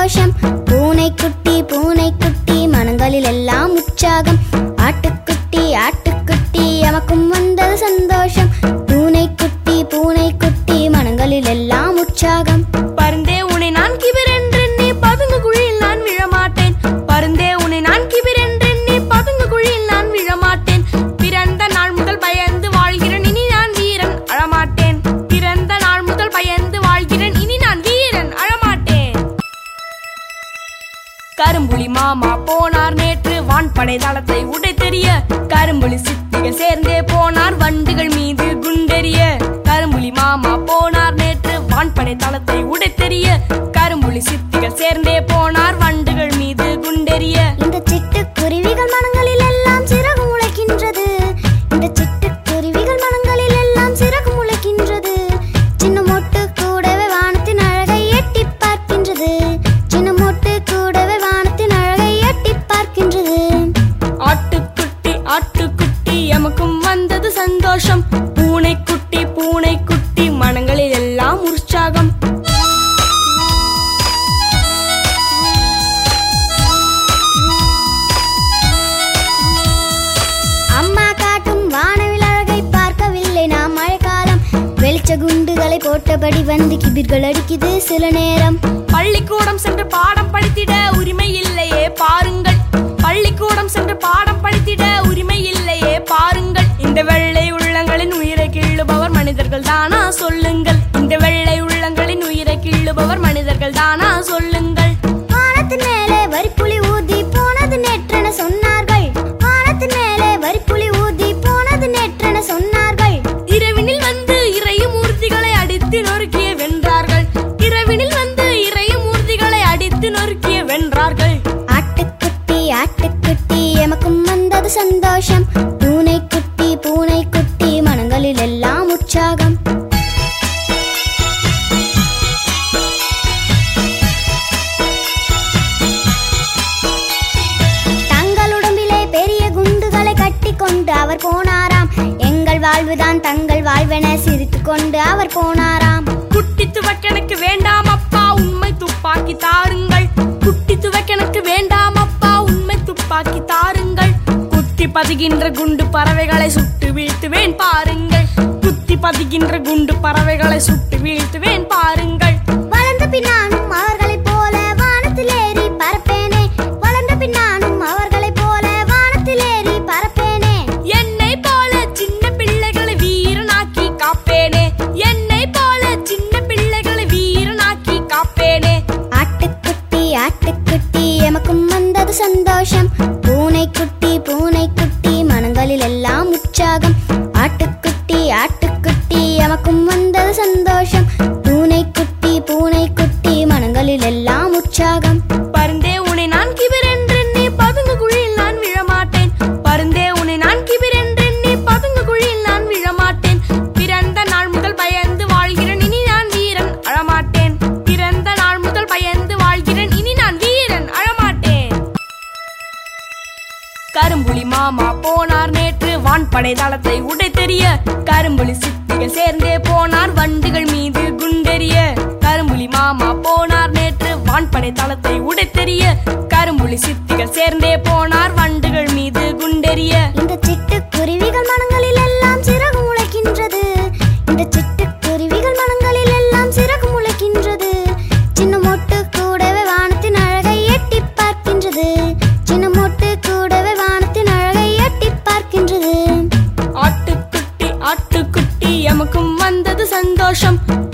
சந்தோஷம் பூனைக்குட்டி பூனைக்குட்டி மனங்களில் எல்லாம் உற்சாகம் ஆட்டுக்குட்டி ஆட்டுக்குட்டி எமக்கும் வந்தது சந்தோஷம் பூனைக்குட்டி பூனைக்குட்டி மனங்களில் எல்லாம் உற்சாகம் பருந்தே உன்னை நான் கிபிர் என்றெண்ணி பதுங்கு குழியில் நான் விழமாட்டேன் பருந்தே உன்னை நான் கிபிர் என்றெண்ணி பதுங்கு குழியில் நான் விழமாட்டேன் பிறந்த நாள் முதல் பயந்து வாழ்கிறேன் இனி நான் வீரன் அழமாட்டேன் பிறந்த நாள் முதல் பயந்து வாழ்கிறேன் இனி நான் வீரன் அழமாட்டேன் கரும்புலி மாமா போனார் நேற்று வான்படை தளத்தை உடை தெரிய கரும்புலி சித்திகள் சேர்ந்தே போனார் வண்டுகள் மீது குண்டெறிய கரும்புலி மாமா போனார் நேற்று வான்படை தளத்தை உடை தெரிய கரும்புலி சித்திகள் சேர்ந்தே போனார் வண்டுகள் மீது குண்டெறிய இந்த சிட்டுக்குருவிகள் மனங்களில் எல்லாம் சிறகு முளைக்கின்றது இந்த சிட்டுக்குருவிகள் மனங்களில் எல்லாம் சிறகு முளைக்கின்றது சின்ன மொட்டு கூடவே வானத்தின் அழகை எட்டி பார்க்கின்றது சின்ன மொட்டு கூடவே வானத்தின் அழகை எட்டி பார்க்கின்றது ஆட்டுக்குட்டி ஆட்டுக்குட்டி எமக்கும் வந்தது சந்தோஷம் பூனைக்குட்டி பூனைக்குட்டி மனங்களில் எல்லாம் உற்சாகம் அம்மா காட்டும் வானவில் அழகை பார்க்கவில்லை நாம் மழைக்காலம் வெளிச்ச குண்டுகளை போட்டபடி வந்து கிபிர்கள் அடிக்குது சில நேரம் பள்ளிக்கூடம் சென்று பாடம் படித்திட உரிமை இல்லையே பாருங்கள் பள்ளிக்கூடம் சென்று பாடம் படித்திட உரிமை இல்லையே பாருங்கள் இந்த வெள்ளை உள்ளங்களின் உயிரை கிள்ளுபவர் மனிதர்கள் தானா சொல்லுங்கள் இந்த வெள்ளை உள்ளங்களின் உயிரை கிள்ளுபவர் மனிதர்கள் தானா சொல்லுங்கள் வானத்தின் மேலே வரிப்புலி ஊதி போனது நேற்றென சொன்னார்கள் வானத்தின் மேலே வரிப்புலி ஊதி போனது நேற்றென சொன்னார்கள் இரவினில் வந்து இறையும் மூர்த்திகளை அடித்து நொறுக்கிய வென்றார்கள் இரவினில் வந்து இறையும் மூர்த்திகளை அடித்து நொறுக்கிய வென்றார்கள் ஆட்டுக்குட்டி ஆட்டுக்குட்டி எமக்கும் வந்தது சந்தோஷம் பூனைக்குட்டி பூனைக்குட்டி மனங்களில் எல்லாம் உற்சாகம் தங்கள் உடம்பிலே பெரிய குண்டுகளை கட்டி கொண்டு அவர் போனாராம் எங்கள் வாழ்வுதான் தங்கள் வாழ்வென சிரித்து கொண்டு அவர் போனாராம் குட்டி துவக்கெனக்கு வேண்டாம் அப்பா உண்மை துப்பாக்கி தாருங்கள் குட்டி துவக்கெனக்கு வேண்டாம் அப்பா உண்மை துப்பாக்கி தாருங்கள் குத்தி பதிகின்ற குண்டு பறவைகளை சுட்டு வீழ்த்துவேன் பாருங்கள் குத்தி பதிகின்ற குண்டு பறவைகளை சுட்டு வீழ்த்துவேன் பாருங்கள் வளர்ந்த பின்னானும் அவர்களைப் போல வானத்தில் ஏறி பறப்பேனே வளர்ந்த பின்னானும் அவர்களைப் போல வானத்தில் ஏறி பறப்பேனே என்னை போல சின்ன பிள்ளைகளை வீரனாக்கி காப்பேனே என்னை போல சின்ன பிள்ளைகளை வீரனாக்கி காப்பேனே ஆட்டுக்குட்டி ஆட்டுக்குட்டி எமக்கும் வந்தது சந்தோஷம் பூனைக்குட்டி பூனைக்குட்டி மனங்களில் எல்லாம் உற்சாகம் ஆட்டுக்குட்டி ஆட்டுக்குட்டி எமக்கும் வந்தது சந்தோஷம் பூனைக்குட்டி பூனைக்குட்டி மனங்களில் எல்லாம் உற்சாகம் பருந்தே உன்னை நான் கிபிர் என்றெண்ணி பதுங்கு குழியில் நான் விழமாட்டேன் பருந்தே உன்னை நான் கிபிர் என்றெண்ணி பதுங்கு குழியில் நான் விழமாட்டேன் பிறந்த நாள் முதல் பயந்து வாழ்கிறேன் இனி நான் வீரன் அழமாட்டேன் பிறந்த நாள் முதல் பயந்து வாழ்கிறேன் இனி நான் வீரன் அழமாட்டேன் கரும்புலி மாமா போனார் நேற்று வான்படை தளத்தை உடை தெரிய கரும்புலி சித்திகள் சேர்ந்தே போனார் வண்டுகள் மீது குண்டெறிய கரும்புலி மாமா போனார் நேற்று வான்படை தளத்தை உடை தெரிய கரும்புலி சித்திகள் சேர்ந்தே போனார் வண்டுகள் மீது குண்டெறிய இந்த சிட்டுக்குருவிகள் மனங்களில் எல்லாம் சிறகு முளைக்கின்றது இந்த சிட்டுக்குருவிகள் மனங்களில் எல்லாம் சிறகு முளைக்கின்றது சின்ன மொட்டு கூடவே வானத்தின் அழகை எட்டி பார்க்கின்றது சின்ன மொட்டு கூடவே வானத்தின் அழகை எட்டி பார்க்கின்றது ஆட்டுக்குட்டி ஆட்டுக்குட்டி எமக்கும் வந்தது சந்தோஷம்